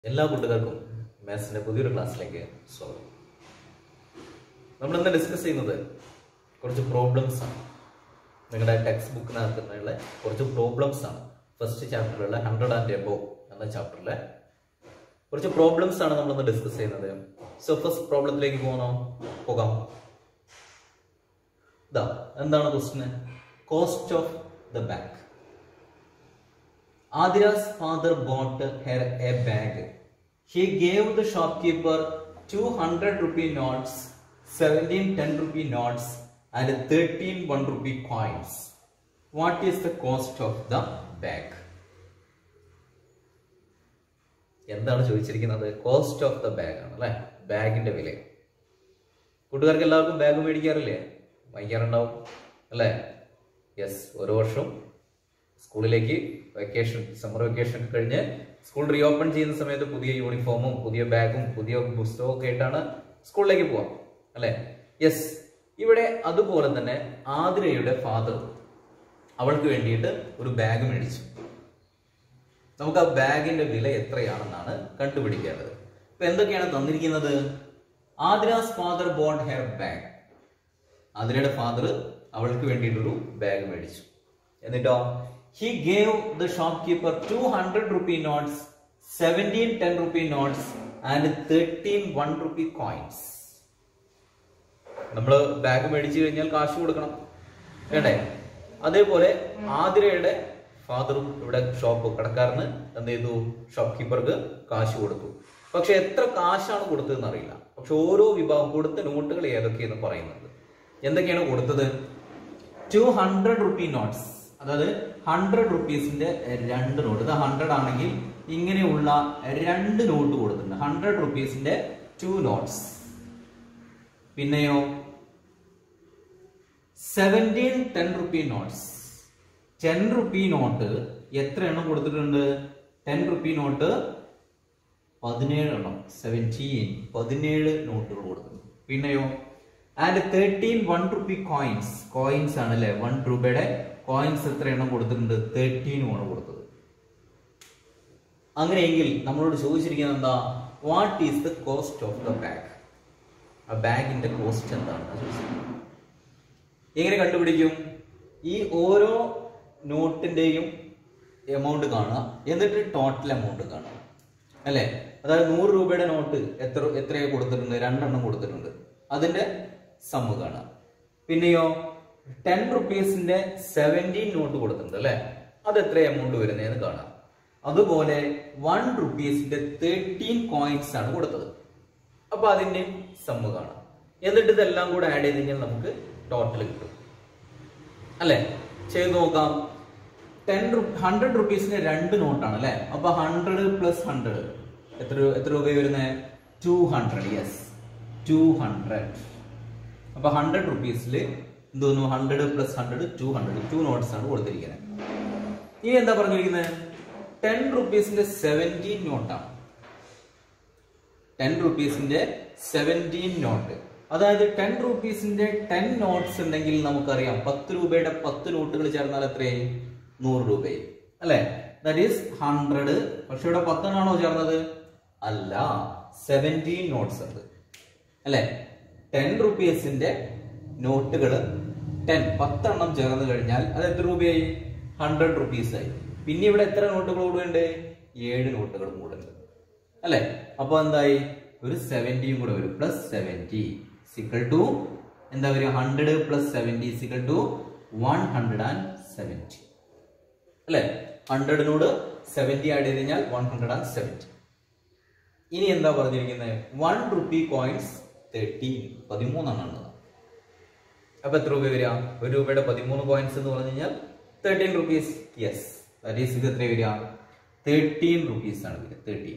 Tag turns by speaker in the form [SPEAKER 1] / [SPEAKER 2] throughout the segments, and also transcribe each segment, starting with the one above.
[SPEAKER 1] എല്ലാ കൂട്ടുകാർക്കും മാത്സിന്റെ പുതിയൊരു ക്ലാസ്സിലേക്ക് സ്വാഗതം നമ്മൾ ഇന്ന് ഡിസ്കസ് ചെയ്യുന്നത് കുറച്ച് പ്രോബ്ലംസ് ആണ് നിങ്ങളുടെ ടെക്സ്റ്റ് ബുക്കിനകത്തുള്ള കുറച്ച് പ്രോബ്ലംസ് ആണ് ഫസ്റ്റ് ചാപ്റ്ററിലുള്ള ഹൺഡ്രഡ് ആൻഡ് എബോ എന്ന ചാപ്റ്ററിലെ കുറച്ച് പ്രോബ്ലംസ് ആണ് നമ്മളിന്ന് ഡിസ്കസ് ചെയ്യുന്നത് സോ ഫസ്റ്റ് പ്രോബ്ലത്തിലേക്ക് പോകണോ പോകാം ഇതാ എന്താണ് ക്വസ്റ്റിന് cost of the bank Adira's father bought her a bag. He gave the shopkeeper 200 rupee notes, 17 10 rupee notes, and 13 1 rupee coins. What is the cost of the bag? എന്താണ് ചോദിച്ചിരിക്കുന്നത് cost of the bag ആണ് അല്ലെ ബാഗിന്റെ വില കൂട്ടുകാർക്ക് എല്ലാവർക്കും bag മേടിക്കാറില്ലേ വാങ്ങിക്കാറുണ്ടാവും അല്ലേ yes ഓരോ വർഷവും സ്കൂളിലേക്ക് വെക്കേഷൻ സമ്മർ വെക്കേഷൻ കഴിഞ്ഞ് സ്കൂൾ റീഓപ്പൺ ചെയ്യുന്ന സമയത്ത് പുതിയ യൂണിഫോമും പുതിയ ബാഗും പുതിയ പുസ്തകവും ഒക്കെ ആയിട്ടാണ് സ്കൂളിലേക്ക് പോവാം അല്ലെ യെസ് ഇവിടെ അതുപോലെ തന്നെ ആതിരയുടെ ഫാദർ അവൾക്ക് വേണ്ടിയിട്ട് ഒരു ബാഗ് മേടിച്ചു നമുക്ക് ആ ബാഗിന്റെ വില എത്രയാണെന്നാണ് കണ്ടുപിടിക്കേണ്ടത് ഇപ്പൊ എന്തൊക്കെയാണ് തന്നിരിക്കുന്നത് Athira's father bought her bag ആതിരയുടെ ഫാദർ അവൾക്ക് വേണ്ടിയിട്ടൊരു ബാഗ് മേടിച്ചു എന്നിട്ടോ he gave the shopkeeper 200 rupee notes 17 10 rupee notes and 13 1 rupee coins നമ്മൾ ബാഗ് മേടിച്ചു കഴിഞ്ഞാൽ കാശ് കൊടുക്കണം വേണ്ടേ അതേപോലെ ആതിരയുടെ ഫാദറും ഇവിടെ ഷോപ്പ് കടക്കാരന് എന്ത് ചെയ്തു ഷോപ്പ് കീപ്പർക്ക് കാശ് കൊടുത്തു പക്ഷെ എത്ര കാശാണ് കൊടുത്തതെന്ന് അറിയില്ല പക്ഷെ ഓരോ വിഭാഗം കൊടുത്ത നോട്ടുകൾ ഏതൊക്കെയെന്ന് പറയുന്നുണ്ട് എന്തൊക്കെയാണ് കൊടുത്തത് ടു ഹൺഡ്രഡ് റുപ്പി നോട്ട്സ് അതായത് ഹൺഡ്രഡ് റുപ്പീസിന്റെ രണ്ട് നോട്ട് ഇത് ഹൺഡ്രഡ് ആണെങ്കിൽ ഇങ്ങനെയുള്ള രണ്ട് നോട്ട് കൊടുത്തിട്ടുണ്ട് ഹൺഡ്രഡ് റുപ്പീസിന്റെ ടു നോട്ട്സ് പിന്നെയോ seventeen ten rupee notes ten rupee note എത്ര എണ്ണം കൊടുത്തിട്ടുണ്ട് ടെൻ റുപ്പി നോട്ട് പതിനേഴ് എണ്ണം സെവൻറ്റീൻ പതിനേഴ് നോട്ടുകൾ കൊടുത്തിട്ടുണ്ട് പിന്നെയോ and thirteen one rupee coins coins ആണ് അല്ലെ വൺ രൂപയുടെ കോയിൻസ് എത്ര എണ്ണം കൊടുത്തിട്ടുണ്ട് തേർട്ടീനും ആണ് കൊടുത്തത് അങ്ങനെയെങ്കിൽ നമ്മളോട് ചോദിച്ചിരിക്കുന്നത് എന്താ what is the cost of the bag ആ ബാഗിന്റെ കോസ്റ്റ് എന്താണ് ചോദിച്ചിരിക്കുന്നത് എങ്ങനെ കണ്ടുപിടിക്കും ഈ ഓരോ നോട്ടിന്റെയും എമൗണ്ട് കാണുക എന്നിട്ട് ടോട്ടൽ എമൗണ്ട് കാണുക അല്ലെ അതായത് നൂറ് രൂപയുടെ നോട്ട് എത്ര എത്രയോ കൊടുത്തിട്ടുണ്ട് രണ്ടെണ്ണം കൊടുത്തിട്ടുണ്ട് അതിന്റെ സമ്മ് കാണാം പിന്നെയോ ടെൻ റുപ്പീസിന്റെ സെവൻറ്റീൻ നോട്ട് കൊടുത്തിട്ടുണ്ട് അല്ലെ അത് എത്ര എമൗണ്ട് വരുന്നതെന്ന് കാണാം അതുപോലെ വൺ റുപ്പീസിന്റെ തേർട്ടീൻ കോയിൻസ് ആണ് കൊടുത്തത് അപ്പൊ അതിന്റെ സമ്മ് കാണാം എന്നിട്ട് ഇതെല്ലാം കൂടെ ആഡ് ചെയ്ത് കഴിഞ്ഞാൽ നമുക്ക് ടോട്ടൽ കിട്ടും അല്ലെ ചെയ്ത് നോക്കാം ടെൻ ഹൺഡ്രഡ് റുപ്പീസിന്റെ രണ്ട് നോട്ടാണ് അല്ലെ അപ്പൊ ഹൺഡ്രഡ് പ്ലസ് ഹൺഡ്രഡ് എത്ര രൂ- എത്ര രൂപ വരുന്നത് two hundred yes two hundred അപ്പൊ ഹൺഡ്രഡ് റുപ്പീസിൽ എന്തോന്നു hundred plus hundred two hundred two notes ആണ് കൊടുത്തിരിക്കുന്നത് ഇനി എന്താ പറഞ്ഞിരിക്കുന്നത് ടെൻ റുപ്പീസിന്റെ സെവൻറ്റീൻ നോട്ടാണ് ടെൻ റുപ്പീസിന്റെ സെവൻറ്റീൻ നോട്ട് അതായത് ടെൻ റുപ്പീസിന്റെ ടെൻ നോട്ട്സ് ഉണ്ടെങ്കിൽ നമുക്കറിയാം പത്ത് രൂപയുടെ പത്ത് നോട്ടുകൾ ചേർന്നാൽ എത്രയായി നൂറ് രൂപയായി അല്ലെ ദാറ്റ് ഈസ് ഹൺഡ്രഡ് പക്ഷെ ഇവിടെ പത്തെണ്ണാണോ ചേർന്നത് അല്ല സെവൻറ്റീൻ നോട്ട്സ് ഉണ്ട് അല്ലെ ടെൻ റുപ്പീസിന്റെ നോട്ടുകൾ ടെൻ പത്തെണ്ണം ചേർന്ന് കഴിഞ്ഞാൽ അത് എത്ര രൂപയായി ഹൺഡ്രഡ് റുപ്പീസ് ആയി പിന്നെ ഇവിടെ എത്ര നോട്ടുകൾ കൂടുന്നുണ്ട് ഏഴ് നോട്ടുകളും കൂടുന്നുണ്ട് അല്ലെ അപ്പൊ എന്തായി ഒരു സെവൻറ്റിയും കൂടെ വരും പ്ലസ് സെവൻറ്റി സിക്കൾ ടു എന്താ വരിക hundred plus seventy equal to one hundred and seventy അല്ലെ ഹൺഡ്രഡിനോട് സെവൻറ്റി ആഡ് ചെയ്ത് കഴിഞ്ഞാൽ വൺ ഹൺഡ്രഡ് ആൻഡ് സെവൻറ്റി ഇനി എന്താ പറഞ്ഞിരിക്കുന്നത് വൺ റുപ്പി കോയിൻസ് തേർട്ടീൻ പതിമൂന്നെണ്ണം ഉണ്ട് അപ്പൊ എത്ര രൂപ വരിക ഒരു രൂപയുടെ പതിമൂന്ന് കോയിൻസ് എന്ന് പറഞ്ഞു കഴിഞ്ഞാൽ thirteen rupees yes that is ഇത് എത്ര വരിക തേർട്ടീൻ റുപ്പീസ് ആണ് വരിക തേർട്ടീൻ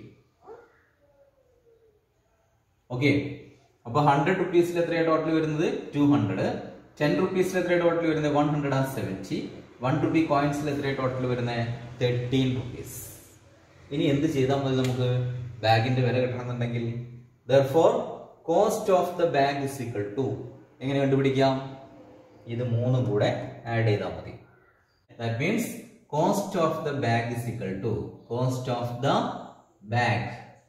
[SPEAKER 1] ഓക്കെ അപ്പൊ ഹൺഡ്രഡ് റുപ്പീസിൽ എത്രയാണ് ടോട്ടൽ വരുന്നത് ടു ഹൺഡ്രഡ് ടെൻ റുപ്പീസിൽ എത്രയാണ് ടോട്ടൽ വരുന്നത് one hundred and seventy one rupee കോയിൻസിൽ എത്രയാണ് ടോട്ടൽ വരുന്നത് തേർട്ടീൻ റുപ്പീസ് ഇനി എന്ത് ചെയ്താൽ മതി നമുക്ക് ബാഗിന്റെ വില കിട്ടണമെന്നുണ്ടെങ്കിൽ therefore cost of the bag is equal to എങ്ങനെ കണ്ടുപിടിക്കാം ഇത് മൂന്നും കൂടെ ആഡ് ചെയ്താൽ മതി that means cost of the bag is equal to cost of the bag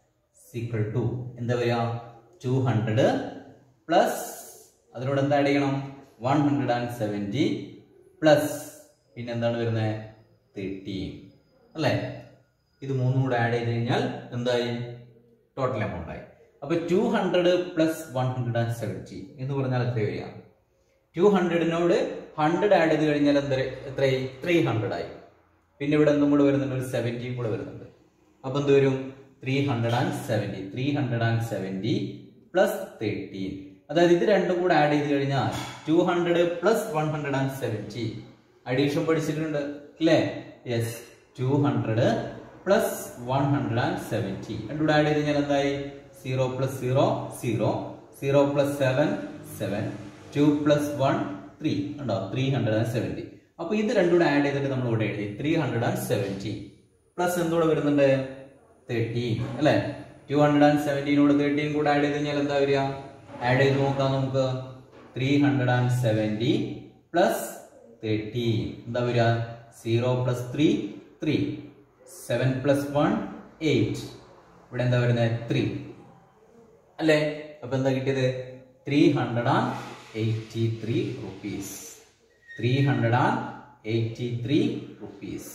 [SPEAKER 1] equal to എന്താ വരിക ടു ഹൺഡ്രഡ് പ്ലസ് അതിനോട് എന്താ ആഡ് ചെയ്യണം one hundred and seventy plus പിന്നെ എന്താണ് വരുന്നത് തേർട്ടീൻ അല്ലേ ഇത് മൂന്നും കൂടെ ആഡ് ചെയ്ത് കഴിഞ്ഞാൽ എന്തായി ടോട്ടൽ എമൗണ്ട് ആയി അപ്പൊ two hundred plus one hundred and seventy എന്ന് പറഞ്ഞാൽ എത്ര വരിക ടു ഹൺഡ്രഡിനോട് ഹൺഡ്രഡ് ആഡ് ചെയ്ത് കഴിഞ്ഞാൽ എന്താ എത്രയായി ത്രീ ഹൺഡ്രഡ് ആയി പിന്നെ ഇവിടെ എന്തും കൂടെ വരുന്നുണ്ട് ഒരു സെവൻറ്റിയും കൂടെ വരുന്നുണ്ട് അപ്പൊ എന്ത് വരും three hundred and seventy three hundred and seventy plus thirteen അതായത് ഇത് രണ്ടും കൂടെ ആഡ് ചെയ്ത് കഴിഞ്ഞാൽ two hundred plus one hundred and seventy addition പഠിച്ചിട്ടുണ്ട് അല്ലേ yes two hundred plus one hundred and seventy രണ്ടുകൂടെ ആഡ് ചെയ്ത് കഴിഞ്ഞാൽ എന്തായി zero plus zero zero zero plus seven seven two plus one three ഉണ്ടോ ത്രീ ഹൺഡ്രഡ് ആൻഡ് സെവൻറ്റി അപ്പൊ ഇത് രണ്ടുകൂടെ ആഡ് ചെയ്തിട്ട് നമ്മൾ ഇവിടെ എഴുതി three hundred and seventy plus എന്തുകൂടെ വരുന്നുണ്ട് തേർട്ടീൻ അല്ലെ ടു ഹൺഡ്രഡ് ആൻഡ് സെവൻറ്റീനോട് തേർട്ടീൻ കൂടെ ആഡ് ചെയ്ത് കഴിഞ്ഞാൽ എന്താ വരിക ആഡ് ചെയ്ത് നോക്കാം നമുക്ക് three hundred and seventy plus thirteen എന്താ വരിക zero plus three three seven plus one eight ഇവിടെ എന്താ വരുന്നത് ത്രീ അല്ലേ അപ്പൊ എന്താ കിട്ടിയത് three hundred and eighty three rupees three hundred and eighty three rupees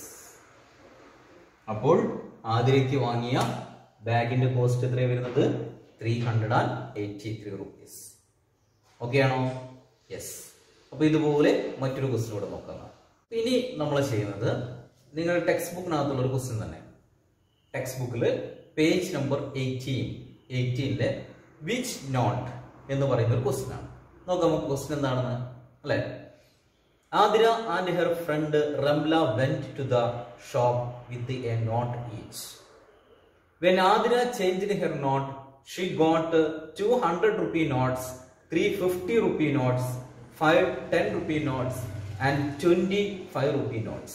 [SPEAKER 1] അപ്പോൾ ആതിരയ്ക്ക് വാങ്ങിയ ബാഗിന്റെ കോസ്റ്റ് എത്രയാണ് വരുന്നത് three hundred and eighty three rupees okay ആണോ യെസ് അപ്പൊ ഇതുപോലെ മറ്റൊരു ക്വസ്റ്റ്യൻ കൂടെ നോക്കാം ഇനി നമ്മൾ ചെയ്യുന്നത് നിങ്ങളുടെ ടെക്സ്റ്റ് ബുക്കിനകത്തുള്ള ഒരു ക്വസ്റ്റ്യൻ തന്നെ ടെക്സ്റ്റ് ബുക്കിൽ പേജ് നമ്പർ എയ്റ്റീൻ എയ്റ്റീനിലെ വിച്ച് നോട്ട് എന്ന് പറയുന്ന ഒരു ക്വസ്റ്റ്യൻ ആണ് നോക്കാം നമുക്ക് ക്വസ്റ്റ്യൻ എന്താണെന്ന് അല്ലെ Athira and her friend Ramla went to the shop with a note each when Athira change her note she got two hundred rupee notes three fifty rupee notes five ten rupee notes and twenty five rupee notes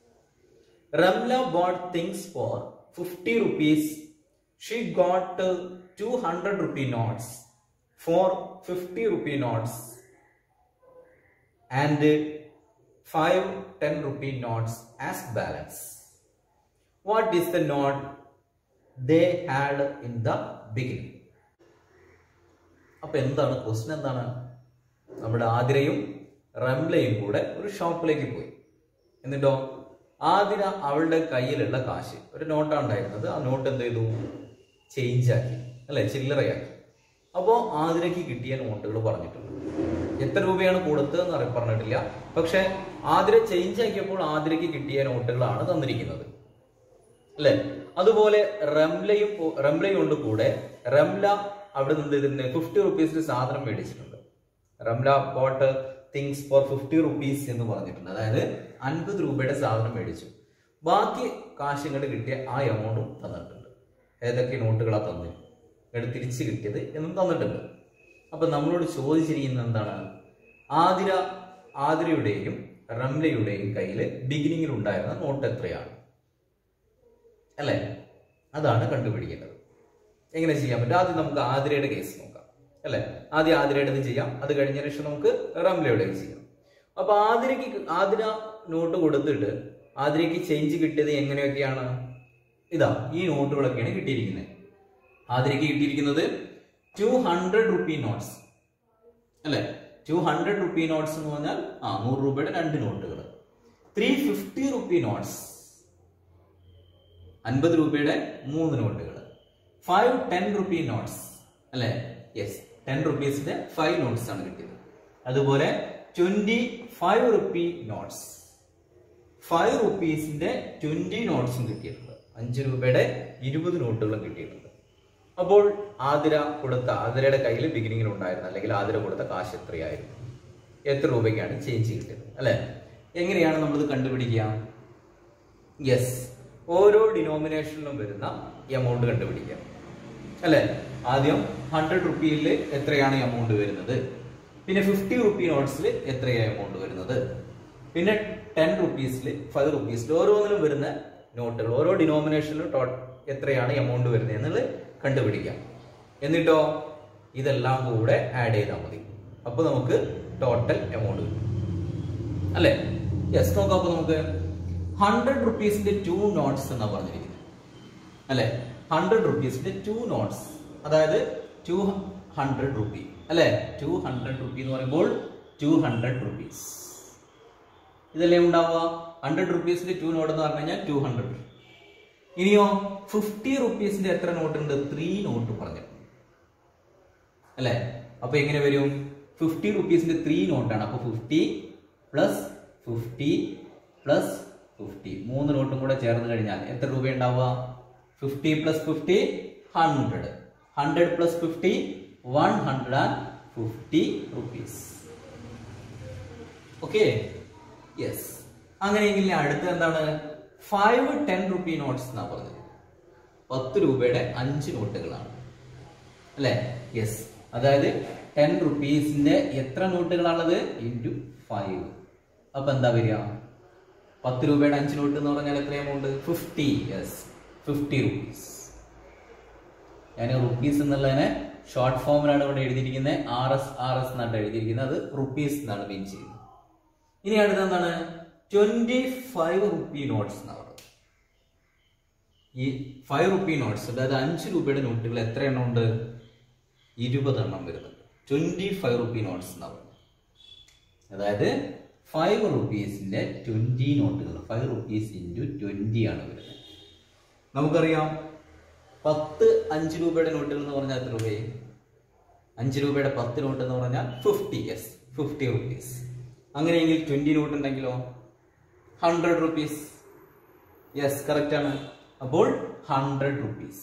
[SPEAKER 1] Ramla bought things for 50 rupees. She got uh, 200 rupee notes for 50 rupee notes and uh, 5 10 rupee notes as balance. What is the note they had in the beginning? അപ്പൊ എന്താണ് question എന്താണ് നമ്മുടെ ആതിരയും റംലയും കൂടെ ഒരു ഷോപ്പിലേക്ക് പോയി എന്നിട്ടോ ആതിര അവളുടെ കയ്യിലുള്ള കാശ് ഒരു നോട്ടാണ് ഉണ്ടായിരുന്നത് ആ നോട്ട് എന്ത് ചെയ്തു ചേഞ്ച് ആക്കി അല്ലെ ചില്ലറയാക്കി അപ്പോൾ ആതിരയ്ക്ക് കിട്ടിയ നോട്ടുകൾ പറഞ്ഞിട്ടുണ്ട് എത്ര രൂപയാണ് കൊടുത്തതെന്ന് അറി പറഞ്ഞിട്ടില്ല പക്ഷെ ആതിര ചേഞ്ച് ആക്കിയപ്പോൾ ആതിരയ്ക്ക് കിട്ടിയ നോട്ടുകളാണ് തന്നിരിക്കുന്നത് അല്ലെ അതുപോലെ റംലയും പോ- റംലയും ഉണ്ട് കൂടെ റംല അവിടെ നിന്ന് ഇതിന് ഫിഫ്റ്റി റുപ്പീസിന് സാധനം മേടിച്ചിട്ടുണ്ട് Ramla bought things for fifty rupees എന്ന് പറഞ്ഞിട്ടുണ്ട് അതായത് അൻപത് രൂപയുടെ സാധനം മേടിച്ചു ബാക്കി കാശ് ഇങ്ങോട്ട് കിട്ടിയ ആ എമൗണ്ടും തന്നിട്ടുണ്ട് ഏതൊക്കെ നോട്ടുകളാ തന്നു ഇങ്ങോട്ട് തിരിച്ച് കിട്ടിയത് എന്നും തന്നിട്ടുണ്ട് അപ്പൊ നമ്മളോട് ചോദിച്ചിരിക്കുന്നത് എന്താണ് ആതിര ആതിരയുടെയും റംലയുടെയും കയ്യിൽ ബിഗിനിങ്ങിൽ ഉണ്ടായിരുന്ന നോട്ട് എത്രയാണ് അല്ലേ അതാണ് കണ്ടുപിടിക്കേണ്ടത് എങ്ങനെ ചെയ്യാൻ പറ്റും ആദ്യം നമുക്ക് ആതിരയുടെ കേസ് നോക്കാം അല്ലെ ആദ്യം ആതിരയുടേത് ചെയ്യാം അത് കഴിഞ്ഞ ശേഷം നമുക്ക് റംലയുടെ ചെയ്യാം അപ്പൊ ആതിരയ്ക്ക് ആതിര നോട്ട് കൊടുത്തിട്ട് ആതിരയ്ക്ക് ചേഞ്ച് കിട്ടിയത് എങ്ങനെയൊക്കെയാണ് ഇതാ ഈ നോട്ടുകളൊക്കെയാണ് കിട്ടിയിരിക്കുന്നത് ആതിരയ്ക്ക് കിട്ടിയിരിക്കുന്നത് ടു ഹൺഡ്രഡ് റുപ്പി നോട്ട്സ് അല്ലെ ടു ഹൺഡ്രഡ് റുപ്പി നോട്ട്സ് എന്ന് പറഞ്ഞാൽ ആ നൂറ് രൂപയുടെ രണ്ട് നോട്ടുകൾ ത്രീ ഫിഫ്റ്റി റുപ്പി നോട്ട്സ് അൻപത് രൂപയുടെ മൂന്ന് നോട്ടുകൾ ഫൈവ് ടെൻ റുപ്പി നോട്ട്സ് അല്ലെ യെസ് ടെൻ റുപ്പീസിന്റെ ഫൈവ് നോട്ട്സ് ആണ് കിട്ടിയത് അതുപോലെ twenty five rupee notes five റുപ്പീസിന്റെ ട്വന്റി നോട്ട്സും കിട്ടിയിട്ടുണ്ട് അഞ്ച് രൂപയുടെ ഇരുപത് നോട്ടുകളും കിട്ടിയിട്ടുണ്ട് അപ്പോൾ ആതിര കൊടുത്ത ആതിരയുടെ കയ്യിൽ ബിഗിനിങ്ങിൽ ഉണ്ടായിരുന്ന അല്ലെങ്കിൽ ആതിര കൊടുത്ത കാശ് എത്രയായിരുന്നു എത്ര രൂപയ്ക്കാണ് ചേഞ്ച് കിട്ടിയത് അല്ലെ എങ്ങനെയാണ് നമ്മളിത് കണ്ടുപിടിക്കുക യെസ് ഓരോ ഡിനോമിനേഷനിലും വരുന്ന എമൗണ്ട് കണ്ടുപിടിക്കുക അല്ലെ ആദ്യം ഹൺഡ്രഡ് റുപ്പിയിൽ എത്രയാണ് എമൗണ്ട് വരുന്നത് പിന്നെ ഫിഫ്റ്റി റുപ്പി നോട്ട്സിൽ എത്രയാണ് എമൗണ്ട് വരുന്നത് പിന്നെ ടെൻ റുപ്പീസിൽ ഫൈവ് റുപ്പീസിൽ ഓരോന്നിലും വരുന്ന നോട്ടുകൾ ഓരോ ഡിനോമിനേഷനിലും ടോ എത്രയാണ് എമൗണ്ട് വരുന്നത് എന്നുള്ളത് കണ്ടുപിടിക്കാം എന്നിട്ടോ ഇതെല്ലാം കൂടെ ആഡ് ചെയ്താൽ മതി അപ്പൊ നമുക്ക് ടോട്ടൽ എമൗണ്ട് കിട്ടും അല്ലെ യെസ് നോക്കാം അപ്പൊ നമുക്ക് ഹൺഡ്രഡ് റുപ്പീസിന്റെ ടു നോട്ട്സ് എന്നാ പറഞ്ഞിരിക്കുന്നത് അല്ലെ ഹൺഡ്രഡ് റുപ്പീസിന്റെ ടു നോട്ട്സ് അതായത് ടു ഹൺഡ്രഡ് റുപ്പി അല്ലെ ടു ഹൺഡ്രഡ് റുപ്പി എന്ന് പറയുമ്പോൾ ടു ഹൺഡ്രഡ് റുപ്പീസ് ഇതല്ലേ ഉണ്ടാവുക ഹൺഡ്രഡ് റുപ്പീസിന്റെ ടു നോട്ട് എന്ന് പറഞ്ഞു കഴിഞ്ഞാൽ ടു ഹൺഡ്രഡ് ഇനിയോ ഫിഫ്റ്റി റുപ്പീസിന്റെ എത്ര നോട്ട് ഉണ്ട് ത്രീ നോട്ട് പറഞ്ഞിട്ടുണ്ട് അല്ലെ അപ്പൊ എങ്ങനെ വരും ഫിഫ്റ്റി റുപ്പീസിന്റെ ത്രീ നോട്ടാണ് അപ്പൊ fifty plus fifty plus fifty മൂന്ന് നോട്ടും കൂടെ ചേർന്ന് കഴിഞ്ഞാൽ എത്ര രൂപ ഉണ്ടാവുക fifty plus fifty hundred hundred plus fifty one hundred and fifty rupees okay yes അങ്ങനെയെങ്കിൽ ഇനി അടുത്ത എന്താണ് ഫൈവ് ടെൻ റുപ്പി നോട്ട്സ് എന്നാ പറഞ്ഞത് പത്ത് രൂപയുടെ അഞ്ച് നോട്ടുകളാണ് അല്ലെ യെസ് അതായത് ടെൻ റുപ്പീസിന്റെ എത്ര നോട്ടുകളാണത് ഇൻറ്റു ഫൈവ് അപ്പൊ എന്താ വരിക പത്ത് രൂപയുടെ അഞ്ച് നോട്ട് എന്ന് പറഞ്ഞാൽ എത്ര amount fifty yes fifty rupees ഞാൻ റുപ്പീസ് എന്നുള്ളതിനെ ഷോർട്ട് ഫോമിലാണ് ഇവിടെ എഴുതിയിരിക്കുന്നത് ആർ എസ് ആർ എസ് എന്നാണ് എഴുതിയിരിക്കുന്നത് അത് റുപ്പീസ് എന്നാണ് മീൻ ചെയ്യുന്നത് ഇനി അടുത്ത എന്താണ് ട്വന്റി ഫൈവ് റുപ്പി നോട്ട്സ് എന്നാണ് പറയുന്നത് ഈ ഫൈവ് റുപ്പി നോട്ട്സ് അതായത് അഞ്ച് രൂപയുടെ നോട്ടുകൾ എത്ര എണ്ണം ഉണ്ട് ഇരുപത് എണ്ണം വരുന്നുണ്ട് ട്വന്റി ഫൈവ് റുപ്പി നോട്ട്സ് എന്നാ പറയുന്നത് അതായത് ഫൈവ് റുപ്പീസിന്റെ ട്വന്റി നോട്ടുകൾ ഫൈവ് റുപ്പീസ് ഇൻറ്റു ട്വന്റി ആണ് വരുന്നത് നമുക്കറിയാം പത്ത് അഞ്ച് രൂപയുടെ നോട്ടുകൾ എന്ന് പറഞ്ഞാൽ എത്ര രൂപയെ അഞ്ച് രൂപയുടെ പത്ത് നോട്ട് എന്ന് പറഞ്ഞാൽ ഫിഫ്റ്റി യെസ് ഫിഫ്റ്റി റുപ്പീസ് അങ്ങനെയെങ്കിൽ ട്വന്റി നോട്ട് ഉണ്ടെങ്കിലോ ഹൺഡ്രഡ് റുപ്പീസ് യെസ് കറക്റ്റ് ആണ് അപ്പോൾ ഹൺഡ്രഡ് റുപ്പീസ്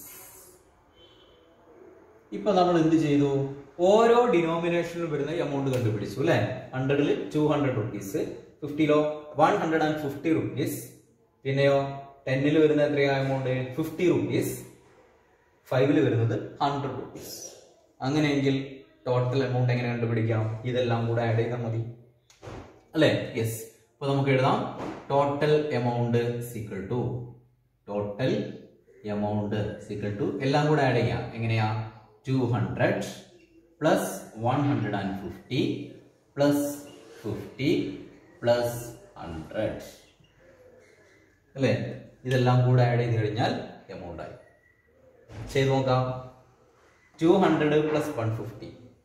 [SPEAKER 1] ഇപ്പൊ നമ്മൾ എന്ത് ചെയ്തു ഓരോ ഡിനോമിനേഷനിൽ വരുന്ന എമൗണ്ട് കണ്ടുപിടിച്ചു അല്ലെ ഹൺഡ്രഡിൽ ടു ഹൺഡ്രഡ് റുപ്പീസ് ഫിഫ്റ്റിയിലോ one hundred and fifty rupees പിന്നെയോ ടെന്നിൽ വരുന്ന എത്രയാ എമൗണ്ട് ഫിഫ്റ്റി റുപ്പീസ് ഫൈവിൽ വരുന്നത് ഹൺഡ്രഡ് റുപ്പീസ് അങ്ങനെയെങ്കിൽ ടോട്ടൽ എമൗണ്ട് എങ്ങനെ കണ്ടുപിടിക്കാം ഇതെല്ലാം കൂടെ ആഡ് ചെയ്താൽ മതി അല്ലേ യെസ് അപ്പൊ നമുക്ക് എഴുതാം total amount is equal to total amount is equal to എല്ലാം കൂടെ ആഡ് ചെയ്യാം എങ്ങനെയാ two hundred plus one hundred and fifty plus fifty plus hundred അല്ലേ ഇതെല്ലാം കൂടെ ആഡ് ചെയ്ത് കഴിഞ്ഞാൽ എമൗണ്ട് ആയി ചെയ്ത് നോക്കാം two hundred plus one fifty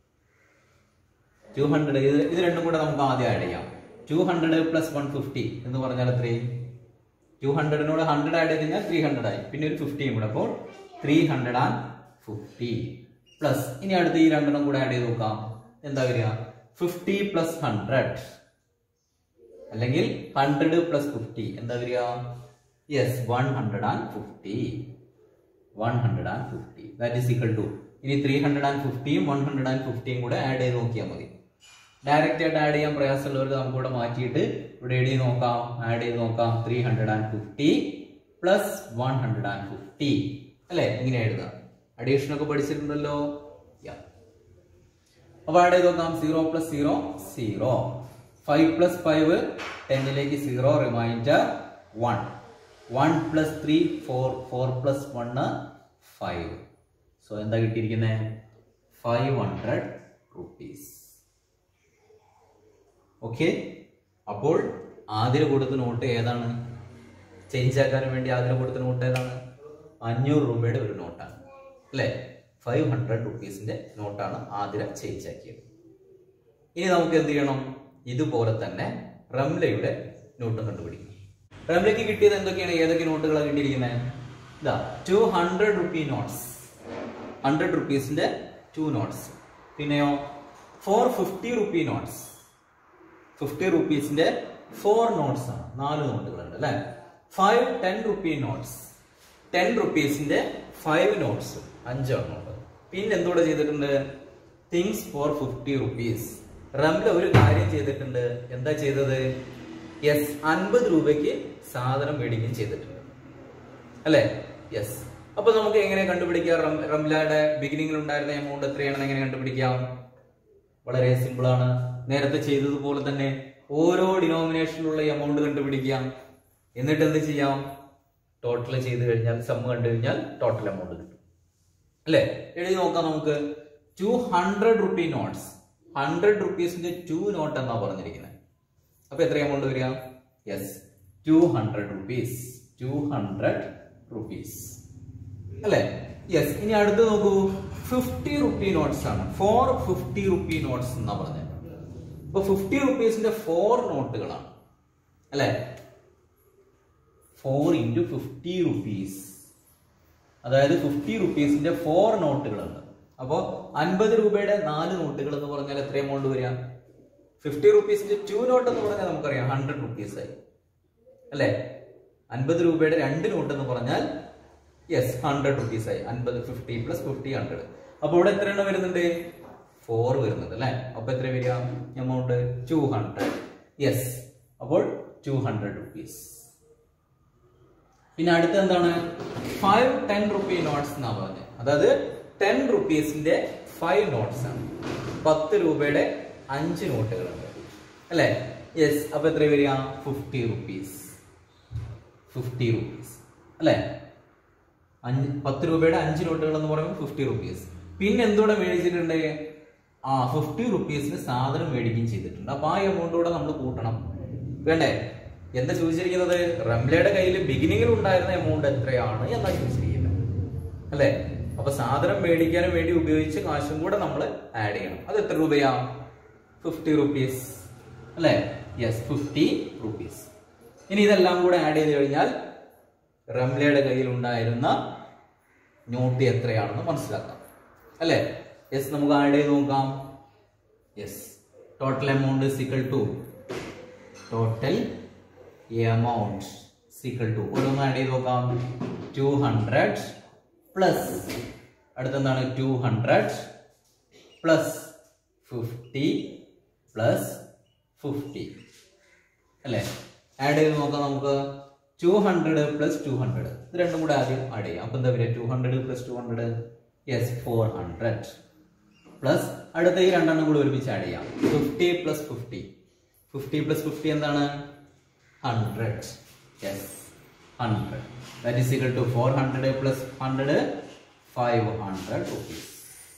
[SPEAKER 1] two hundred ഇത് ഇത് രണ്ടും കൂടെ നമുക്ക് ആദ്യം ആഡ് ചെയ്യാം two hundred plus one fifty എന്ന് പറഞ്ഞാൽ എത്രയും ടു ഹൺഡ്രഡിനോട് ഹൺഡ്രഡ് ആഡ് ചെയ്ത് കഴിഞ്ഞാൽ ത്രീ ഹൺഡ്രഡ് ആയി പിന്നെ ഒരു ഫിഫ്റ്റിയും കൂടെ അപ്പോൾ three hundred and fifty plus ഇനി അടുത്ത് ഈ രണ്ടെണ്ണം കൂടെ ആഡ് ചെയ്ത് നോക്കാം എന്താ വരിക ഫിഫ്റ്റി പ്ലസ് ഹൺഡ്രഡ് അല്ലെങ്കിൽ ഹൺഡ്രഡ് പ്ലസ് ഫിഫ്റ്റി എന്താ വരിക yes one hundred and fifty one hundred and fifty that is equal to ഇനി ത്രീ ഹൺഡ്രഡ് ആൻഡ് ഫിഫ്റ്റിയും വൺ ഹൺഡ്രഡ് ആൻഡ് ഫിഫ്റ്റിയും കൂടെ ആഡ് ചെയ്ത് നോക്കിയാൽ മതി ഡയറക്റ്റ് ആയിട്ട് ആഡ് ചെയ്യാൻ പ്രയാസമുള്ളവർക്ക് നമുക്ക് ഇവിടെ മാറ്റിയിട്ട് ഇവിടെ എഴുതി നോക്കാം ആഡ് ചെയ്ത് നോക്കാം three hundred and fifty plus one hundred and fifty അല്ലേ ഇങ്ങനെ എഴുതാം അഡീഷൻ ഒക്കെ പഠിച്ചിട്ടുണ്ടല്ലോ Yeah. അപ്പൊ ആഡ് ചെയ്ത് നോക്കാം zero plus zero zero five plus five ടെന്നിലേക്ക് zero remainder one one plus three four four plus one five so എന്താ കിട്ടിയിരിക്കുന്നത് ഫൈവ് ഹൺഡ്രഡ് റുപ്പീസ് ഓക്കെ അപ്പോൾ ആതിര കൊടുത്ത നോട്ട് ഏതാണ് ചേഞ്ച് ആക്കാൻ വേണ്ടി ആതിര കൊടുത്ത നോട്ട് ഏതാണ് അഞ്ഞൂറ് രൂപയുടെ ഒരു നോട്ടാണ് അല്ലേ ഫൈവ് ഹൺഡ്രഡ് റുപ്പീസിന്റെ നോട്ടാണ് ആതിര ചേഞ്ച് ആക്കിയത് ഇനി നമുക്ക് എന്ത് ചെയ്യണം ഇതുപോലെ തന്നെ റംലയുടെ നോട്ട് കണ്ടുപിടിക്കണം റംലയ്ക്ക് കിട്ടിയത് എന്തൊക്കെയാണ് ഏതൊക്കെ നോട്ടുകളാണ് കിട്ടിയിരിക്കുന്നത് ഇതാ two hundred rupee notes hundred റുപ്പീസിന്റെ ടു നോട്ട്സ് പിന്നെയോ four fifty rupee notes fifty റുപ്പീസിന്റെ ഫോർ നോട്ട്സ് ആണ് നാല് നോട്ടുകളുണ്ട് അല്ലെ five ten rupee notes ten റുപ്പീസിന്റെ ഫൈവ് നോട്ട്സ് അഞ്ചെണ്ണം ഉണ്ട് പിന്നെ എന്തുകൂടെ ചെയ്തിട്ടുണ്ട് things for fifty rupees Ramla ഒരു കാര്യം ചെയ്തിട്ടുണ്ട് എന്താ ചെയ്തത് യെസ് അൻപത് രൂപയ്ക്ക് സാധനം മേടിക്കുകയും ചെയ്തിട്ടുണ്ട് അല്ലേ യെസ് അപ്പൊ നമുക്ക് എങ്ങനെ കണ്ടുപിടിക്കാം റം- റംലയുടെ ബിഗിനിങ്ങിൽ ഉണ്ടായിരുന്ന എമൗണ്ട് എത്രയാണെന്ന് എങ്ങനെ കണ്ടുപിടിക്കാം വളരെ സിമ്പിൾ ആണ് നേരത്തെ ചെയ്തതുപോലെ തന്നെ ഓരോ ഡിനോമിനേഷനിലുള്ള എമൗണ്ട് കണ്ടുപിടിക്കാം എന്നിട്ട് എന്ത് ചെയ്യാം ടോട്ടൽ ചെയ്ത് കഴിഞ്ഞാൽ സം കണ്ടു കഴിഞ്ഞാൽ ടോട്ടൽ എമൗണ്ട് കിട്ടും അല്ലേ എഴുതി നോക്കാം നമുക്ക് two hundred rupee notes hundred റുപ്പീസിന്റെ ടു നോട്ട് എന്നാ പറഞ്ഞിരിക്കുന്നത് അപ്പൊ എത്ര എമൗണ്ട് വരിക yes two hundred rupees two hundred rupees അല്ലെ യെസ് ഇനി അടുത്ത് നോക്കൂ ഫിഫ്റ്റി റുപ്പി നോട്ട്സ് ആണ് ഫോർ ഫിഫ്റ്റി റുപ്പി നോട്ട്സ് എന്നാ പറഞ്ഞത് ഇപ്പൊ ഫിഫ്റ്റി റുപ്പീസിന്റെ ഫോർ നോട്ടുകളാണ് അല്ലെ ഫോർ ഇൻറ്റു ഫിഫ്റ്റി റുപ്പീസ് അതായത് ഫിഫ്റ്റി റുപ്പീസിന്റെ ഫോർ നോട്ടുകളുണ്ട് അപ്പോൾ അൻപത് രൂപയുടെ നാല് നോട്ടുകൾ എന്ന് പറഞ്ഞാൽ എത്ര എമൗണ്ട് വരിക ഫിഫ്റ്റി റുപ്പീസിന്റെ ടു നോട്ട് എന്ന് പറഞ്ഞാൽ നമുക്കറിയാം ഹൺഡ്രഡ് റുപ്പീസ് ആയി അല്ലേ അൻപത് രൂപയുടെ രണ്ട് നോട്ട് എന്ന് പറഞ്ഞാൽ യെസ് ഹൺഡ്രഡ് റുപ്പീസ് ആയി അൻപത് ഫിഫ്റ്റി പ്ലസ് ഫിഫ്റ്റി ഹൺഡ്രഡ് അപ്പോൾ ഇവിടെ എത്ര എണ്ണം വരുന്നുണ്ട് ഫോർ വരുന്നുണ്ട് അല്ലേ അപ്പൊ എത്ര വരിക എമൗണ്ട് ടു ഹൺഡ്രഡ് യെസ് അപ്പോൾ ടു ഹൺഡ്രഡ് റുപ്പീസ് പിന്നെ അടുത്ത എന്താണ് ഫൈവ് ടെൻ റുപ്പി നോട്ട്സ് എന്നാ പറഞ്ഞത് അതായത് ടെൻ റുപ്പീസിന്റെ ഫൈവ് നോട്ട്സ് ആണ് പത്ത് രൂപയുടെ അഞ്ച് നോട്ടുകളുണ്ട് അല്ലേ യെസ് അപ്പൊ എത്ര വരിക ഫിഫ്റ്റി റുപ്പീസ് ഫിഫ്റ്റി റുപ്പീസ് അല്ലേ അഞ്ച് പത്ത് രൂപയുടെ അഞ്ച് നോട്ടുകൾ എന്ന് പറയുമ്പോൾ ഫിഫ്റ്റി റുപ്പീസ് പിന്നെ എന്തോടെ മേടിച്ചിട്ടുണ്ട് ആ ഫിഫ്റ്റി റുപ്പീസിന് സാധനം മേടിക്കുകയും ചെയ്തിട്ടുണ്ട് അപ്പൊ ആ എമൗണ്ട് കൂടെ നമ്മൾ കൂട്ടണം വേണ്ടേ എന്താ ചോദിച്ചിരിക്കുന്നത് റംലയുടെ കയ്യിൽ ബിഗിനിങ്ങിൽ ഉണ്ടായിരുന്ന എമൗണ്ട് എത്രയാണ് എന്നാ ചോദിച്ചിരിക്കുന്നത് അല്ലേ അപ്പൊ സാധനം മേടിക്കാനും വേണ്ടി ഉപയോഗിച്ച കാശും കൂടെ നമ്മൾ ആഡ് ചെയ്യണം അത് എത്ര രൂപയാ ഫിഫ്റ്റി റുപ്പീസ് അല്ലേ യെസ് ഫിഫ്റ്റി റുപ്പീസ് ഇനി ഇതെല്ലാം കൂടെ ആഡ് ചെയ്ത് കഴിഞ്ഞാൽ റംലയുടെ കയ്യിൽ ഉണ്ടായിരുന്ന നോട്ട് എത്രയാണെന്ന് മനസ്സിലാക്കാം അല്ലേ യെസ് നമുക്ക് ആഡ് ചെയ്ത് നോക്കാം yes total amount is equal to total amount is equal to ഓരോന്ന് ആഡ് ചെയ്ത് നോക്കാം ടു ഹൺഡ്രഡ് പ്ലസ് അടുത്തെന്താണ് two hundred plus fifty plus fifty അല്ലേ ആഡ് ചെയ്ത് നോക്കാം നമുക്ക് two hundred plus two hundred ഇത് രണ്ടും കൂടെ ആദ്യം ആഡ് ചെയ്യാം അപ്പൊ എന്താ വരിക two hundred plus two hundred yes four hundred plus അടുത്ത ഈ രണ്ടെണ്ണം കൂടി ഒരുമിച്ച് ആഡ് ചെയ്യാം fifty plus fifty fifty plus fifty എന്താണ് hundred yes hundred that is equal to four hundred plus hundred five hundred rupees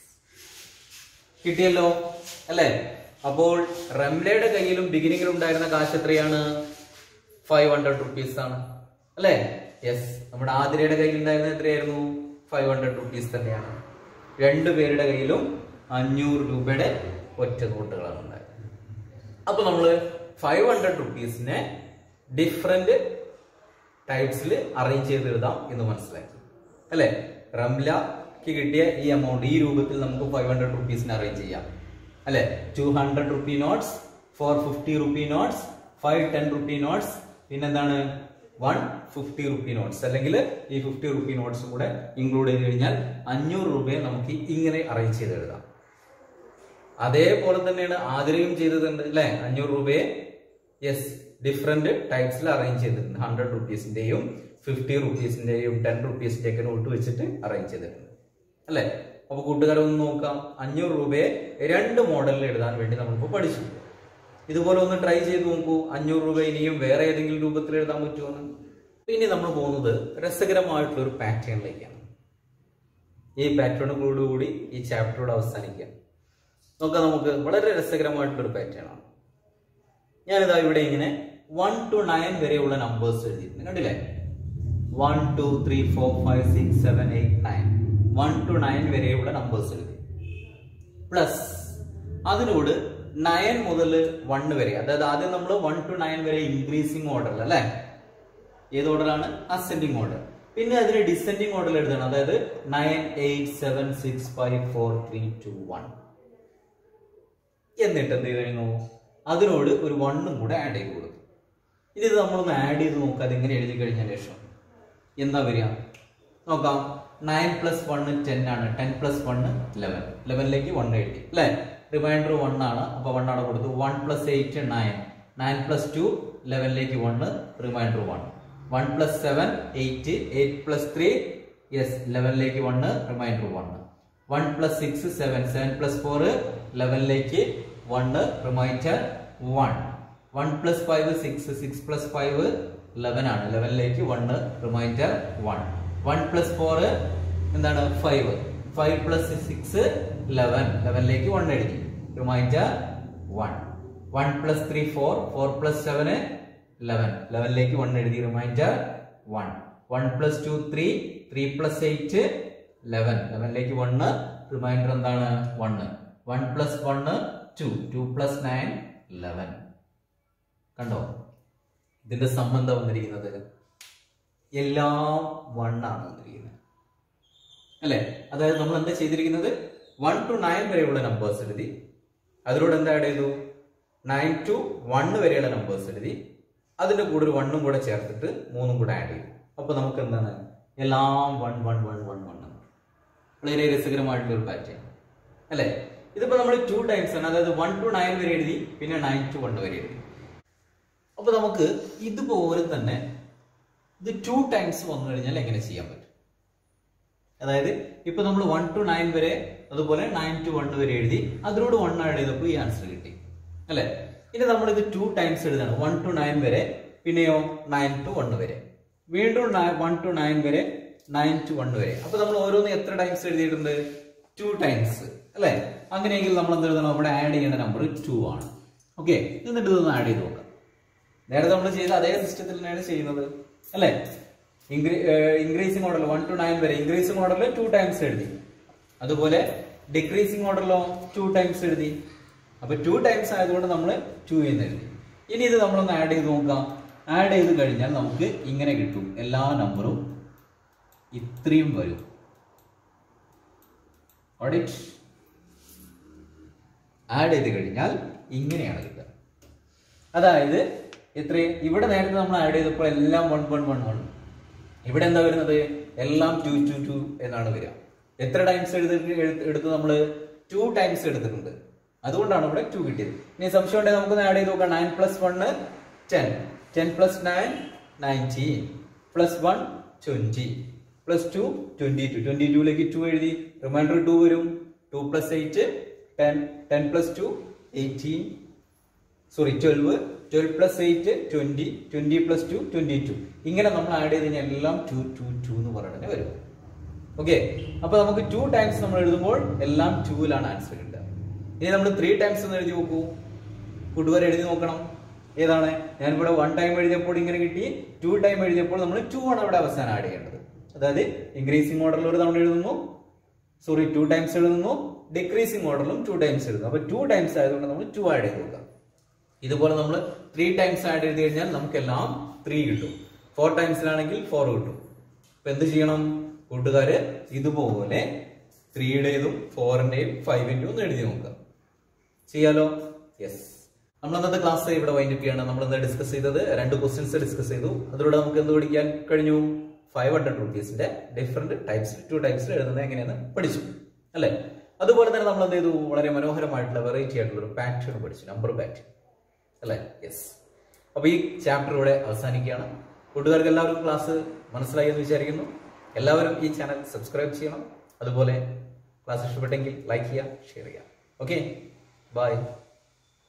[SPEAKER 1] കിട്ടിയല്ലോ അല്ലേ അപ്പോൾ റംലയുടെ കയ്യിലും ബിഗിനിങ്ങിലും ഉണ്ടായിരുന്ന കാശ് എത്രയാണ് ഫൈവ് ഹൺഡ്രഡ് റുപ്പീസ് ആണ് അല്ലേ യെസ് നമ്മുടെ ആതിരയുടെ കയ്യിൽ ഉണ്ടായിരുന്നത് എത്രയായിരുന്നു ഫൈവ് ഹൺഡ്രഡ് റുപ്പീസ് തന്നെയാണ് രണ്ടു പേരുടെ കയ്യിലും അഞ്ഞൂറ് രൂപയുടെ ഒറ്റ നോട്ടുകളാണ് ഉണ്ടായത് അപ്പൊ നമ്മള് ഫൈവ് ഹൺഡ്രഡ് റുപ്പീസിനെ ഡിഫറെന്റ് ടൈപ്സിൽ അറേഞ്ച് ചെയ്ത് എഴുതാം എന്ന് മനസ്സിലാക്കി അല്ലെ റംലക്ക് കിട്ടിയ ഈ എമൗണ്ട് ഈ രൂപത്തിൽ നമുക്ക് ഫൈവ് ഹൺഡ്രഡ് റുപ്പീസിന് അറേഞ്ച് ചെയ്യാം അല്ലെ two hundred rupee notes four fifty rupee notes five ten rupee notes പിന്നെന്താണ് വൺ ഫിഫ്റ്റി റുപ്പി നോട്ട്സ് അല്ലെങ്കിൽ ഈ ഫിഫ്റ്റി റുപ്പി നോട്ട്സ് കൂടെ ഇൻക്ലൂഡ് ചെയ്ത് കഴിഞ്ഞാൽ അഞ്ഞൂറ് രൂപയെ നമുക്ക് ഇങ്ങനെ അറേഞ്ച് ചെയ്ത് എഴുതാം അതേപോലെ തന്നെയാണ് ആതിരയും ചെയ്തതുണ്ട് അല്ലെ അഞ്ഞൂറ് രൂപയെ യെസ് ഡിഫറെന്റ് ടൈപ്സിൽ അറേഞ്ച് ചെയ്തിട്ടുണ്ട് ഹൺഡ്രഡ് റുപ്പീസിന്റെയും ഫിഫ്റ്റി റുപ്പീസിന്റെയും ടെൻ റുപ്പീസിന്റെ ഒക്കെ നോട്ട് വെച്ചിട്ട് അറേഞ്ച് ചെയ്തിട്ടുണ്ട് അല്ലെ അപ്പൊ കൂട്ടുകാരെ ഒന്ന് നോക്കാം അഞ്ഞൂറ് രൂപയെ രണ്ട് മോഡലിൽ എഴുതാൻ വേണ്ടി നമ്മളിപ്പോൾ പഠിച്ചു ഇതുപോലെ ഒന്ന് ട്രൈ ചെയ്ത് നോക്കൂ അഞ്ഞൂറ് രൂപ ഇനിയും വേറെ ഏതെങ്കിലും രൂപത്തിൽ എഴുതാൻ പറ്റുമെന്ന് ഇനി നമ്മൾ പോകുന്നത് രസകരമായിട്ടുള്ള ഒരു പാറ്റേണിലേക്കാണ് ഈ പാറ്റേണുകളോടുകൂടി ഈ ചാപ്റ്ററോട് അവസാനിക്കാം നോക്കാം നമുക്ക് വളരെ രസകരമായിട്ടുള്ള ഒരു പാറ്റേൺ ആണ് ഞാനിതാ ഇവിടെ ഇങ്ങനെ വൺ ടു നയൻ വരെയുള്ള നമ്പേഴ്സ് എഴുതിയിട്ടുണ്ട് കണ്ടില്ലേ one two three four five six seven eight nine one two nine വരെയുള്ള നമ്പേഴ്സ് എഴുതി പ്ലസ് അതിനോട് നയൻ മുതൽ വൺ വരെ അതായത് ആദ്യം നമ്മൾ വൺ ടു നയൻ വരെ ഇൻക്രീസിങ് ഓർഡറിൽ അല്ലേ ഏത് ഓർഡറാണ് അസെൻഡിങ് ഓർഡർ പിന്നെ അതിന് ഡിസെൻഡിങ് ഓർഡറിൽ എഴുതണം അതായത് nine eight seven six five four three two one എന്നിട്ട് എന്ത് ചെയ്യുന്നു അതിനോട് ഒരു വണ്ണും കൂടെ ആഡ് ചെയ്ത് കൊടുക്കും ഇനി ഇത് നമ്മളൊന്ന് ആഡ് ചെയ്ത് നോക്കാം അതെങ്ങനെ എഴുതി കഴിഞ്ഞ ശേഷം എന്താ വരിക നോക്കാം നയൻ പ്ലസ് വണ്ണ് ടെൻ ആണ് ടെൻ പ്ലസ് വണ്ണ് ലെവൻ ലെവനിലേക്ക് വൺ എഴുതി അല്ലേ റിമൈൻഡർ വൺ ആണ് അപ്പൊ വൺ ആണ് കൊടുത്തു one plus eight nine nine plus two ലെവനിലേക്ക് one remainder one one plus seven eight eight plus three yes ലെവനിലേക്ക് one remainder one one plus six seven seven plus four ലെവനിലേക്ക് one remainder one one plus five six six plus five eleven ആണ് ലെവനിലേക്ക് one remainder one one plus four എന്താണ് five five plus six eleven ലെവനിലേക്ക് one എഴുതി remainder one one plus three four four plus seven eleven ലെവനിലേക്ക് one എഴുതി remainder one one plus two three three plus eight eleven ലെവനിലേക്ക് one remainder എന്താണ് one one plus one two two plus nine eleven കണ്ടോ ഇതിന്റെ സംബന്ധം വന്നിരിക്കുന്നത് എല്ലാം one ആണ് വന്നിരിക്കുന്നത് അല്ലെ അതായത് നമ്മൾ എന്താ ചെയ്തിരിക്കുന്നത് വൺ ടു നയൻ വരെയുള്ള നമ്പേഴ്സ് എഴുതി അതിലൂടെ എന്താ ആഡ് ചെയ്തു നയൻ ടു വൺ വരെയുള്ള നമ്പേഴ്സ് എഴുതി അതിന്റെ കൂടെ ഒരു വണ്ണും കൂടെ ചേർത്തിട്ട് മൂന്നും കൂടെ ആഡ് ചെയ്തു അപ്പൊ നമുക്ക് എന്താണ് എല്ലാം one one one one one വളരെ രസകരമായിട്ടുള്ള ഒരു പാറ്റേൺ അല്ലെ ഇതിപ്പോ നമ്മൾ ടു ടൈംസ് ആണ് അതായത് വൺ ടു നയൻ വരെ എഴുതി പിന്നെ നയൻ ടു വൺ വരെ എഴുതി അപ്പൊ നമുക്ക് ഇതുപോലെ തന്നെ ഇത് ടു ടൈംസ് വന്നു കഴിഞ്ഞാൽ എങ്ങനെ ചെയ്യാൻ പറ്റും അതായത് ഇപ്പൊ നമ്മൾ വൺ ടു നയൻ വരെ അതുപോലെ നയൻ ടു വൺ വരെ എഴുതി അതിനോട് വൺ ആഡ് ചെയ്തപ്പോൾ ഈ ആൻസർ കിട്ടി അല്ലെ ഇനി നമ്മൾ ഇത് ടു ടൈംസ് എഴുതാണ് വൺ ടു നയൻ വരെ പിന്നെയോ നയൻ ടു വൺ വരെ വീണ്ടും വൺ ടു നയൻ വരെ നയൻ ടു വൺ വരെ അപ്പൊ നമ്മൾ ഓരോന്ന് എത്ര ടൈംസ് എഴുതിയിട്ടുണ്ട് ടു ടൈംസ് അല്ലെ അങ്ങനെയെങ്കിൽ നമ്മൾ എന്ത് എഴുതണം അവിടെ ആഡ് ചെയ്യേണ്ട നമ്പർ ടു ആണ് ഓക്കെ എന്നിട്ട് ഇതൊന്ന് ആഡ് ചെയ്ത് നോക്കാം നേരത്തെ നമ്മൾ ചെയ്ത അതേ സിസ്റ്റത്തിൽ തന്നെയാണ് ചെയ്യുന്നത് അല്ലേ ഇൻക്രീസിംഗ് ഓർഡറിൽ വൺ ടു നയൻ വരെ ഇൻക്രീസിംഗ് ഓർഡറിൽ ടു ടൈംസ് എഴുതി അതുപോലെ ഡിക്രീസിംഗ് ഓർഡറിലോ ടു ടൈംസ് എഴുതി അപ്പൊ ടു ടൈംസ് ആയതുകൊണ്ട് നമ്മൾ ടു എന്ന് എഴുതി ഇനി ഇത് നമ്മളൊന്ന് ആഡ് ചെയ്ത് നോക്കാം ആഡ് ചെയ്ത് കഴിഞ്ഞാൽ നമുക്ക് ഇങ്ങനെ കിട്ടും എല്ലാ നമ്പറും ഇത്രയും വരും ഓഡിറ്റ് ആഡ് ചെയ്ത് കഴിഞ്ഞാൽ ഇങ്ങനെയാണ് കിട്ടുക അതായത് എത്രയും ഇവിടെ നേരത്തെ നമ്മൾ ആഡ് ചെയ്തപ്പോൾ എല്ലാം വൺ വൺ വൺ വൺ ഇവിടെ എന്താ വരുന്നത് എല്ലാം ടു ടു ടു എന്നാണ് വരിക എത്ര ടൈംസ് എടുത്ത് എടുത്ത് നമ്മൾ ടു ടൈംസ് എടുത്തിട്ടുണ്ട് അതുകൊണ്ടാണ് ഇവിടെ ടു കിട്ടിയത് ഇനി സംശയം ഉണ്ടെങ്കിൽ നമുക്ക് ആഡ് ചെയ്ത് നോക്കാം nine plus one ten ten plus nine nineteen plus one twenty plus two twenty two twenty ടുവിലേക്ക് ടു എഴുതി റിമൈൻഡർ ടു വരും two plus eight ten ten plus two eighteen sorry twelve twelve plus eight twenty twenty plus two twenty two ഇങ്ങനെ നമ്മൾ add ചെയ്ത് കഴിഞ്ഞാൽ എല്ലാം to to to എന്ന് പറഞ്ഞിട്ട് വരും ഓക്കെ അപ്പൊ നമുക്ക് ടു ടൈംസ് നമ്മൾ എഴുതുമ്പോൾ എല്ലാം ടൂവിലാണ് ആൻസർ കിട്ടുക ഇനി നമ്മൾ ത്രീ ടൈംസ് ഒന്ന് എഴുതി നോക്കൂ കൂട്ടുകാർ എഴുതി നോക്കണം ഏതാണ് ഞാൻ ഇവിടെ വൺ ടൈം എഴുതിയപ്പോൾ ഇങ്ങനെ കിട്ടി ടു ടൈം എഴുതിയപ്പോൾ നമ്മൾ ടു ആണ് ഇവിടെ അവസാനം ആഡ് ചെയ്യേണ്ടത് അതായത് ഇൻക്രീസിംഗ് ഓർഡറിൽ ഒരു തവണ എഴുതുന്നു സോറി ടു ടൈംസ് എഴുതുന്നു ഡിക്രീസിംഗ് ഓർഡറിലും ടു ടൈംസ് എഴുതുന്നു അപ്പൊ ടു ടൈംസ് ആയതുകൊണ്ട് നമ്മൾ ടു ആഡ് ചെയ്ത് നോക്കാം ഇതുപോലെ നമ്മൾ ത്രീ ടൈംസ് ആഡ് ചെയ്ത് കഴിഞ്ഞാൽ നമുക്കെല്ലാം ത്രീ കിട്ടും ഫോർ ടൈംസിലാണെങ്കിൽ ഫോർ കിട്ടും അപ്പൊ എന്ത് ചെയ്യണം കൂട്ടുകാര് ഇതുപോലെ ത്രീയുടേതും ഫോറിന്റെയും ഫൈവിന്റെയും ഒന്ന് എഴുതി നോക്കുക ചെയ്യാലോ യെസ് നമ്മൾ ഇന്നത്തെ ക്ലാസ് ഇവിടെ വൈൻഡപ്പ് ചെയ്യാണ് നമ്മൾ ഇന്ന് ഡിസ്കസ് ചെയ്തത് രണ്ട് ക്വസ്റ്റ്യൻസ് ഡിസ്കസ് ചെയ്തു അതിലൂടെ നമുക്ക് എന്ത് പഠിക്കാൻ കഴിഞ്ഞു ഫൈവ് ഹൺഡ്രഡ് റുപ്പീസിന്റെ ഡിഫറെന്റ് ടൈപ്സ് ടു ടൈപ്സിൽ എഴുതുന്നത് എങ്ങനെയെന്ന് പഠിച്ചു അല്ലെ അതുപോലെ തന്നെ നമ്മൾ എന്ത് ചെയ്തു വളരെ മനോഹരമായിട്ടുള്ള വെറൈറ്റി ആയിട്ടുള്ള ഒരു പാറ്റേൺ പഠിച്ചു നമ്പർ പാറ്റേൺ അല്ലേ യെസ് അപ്പൊ ഈ ചാപ്റ്റർ ഇവിടെ അവസാനിക്കുകയാണ് കൂട്ടുകാർക്ക് എല്ലാവർക്കും ക്ലാസ് മനസ്സിലായി എന്ന് വിചാരിക്കുന്നു എല്ലാവരും ഈ ചാനൽ സബ്സ്ക്രൈബ് ചെയ്യണം അതുപോലെ ക്ലാസ് ഇഷ്ടപ്പെട്ടെങ്കിൽ ലൈക്ക് ചെയ്യുക ഷെയർ ചെയ്യുക ഓക്കെ ബൈ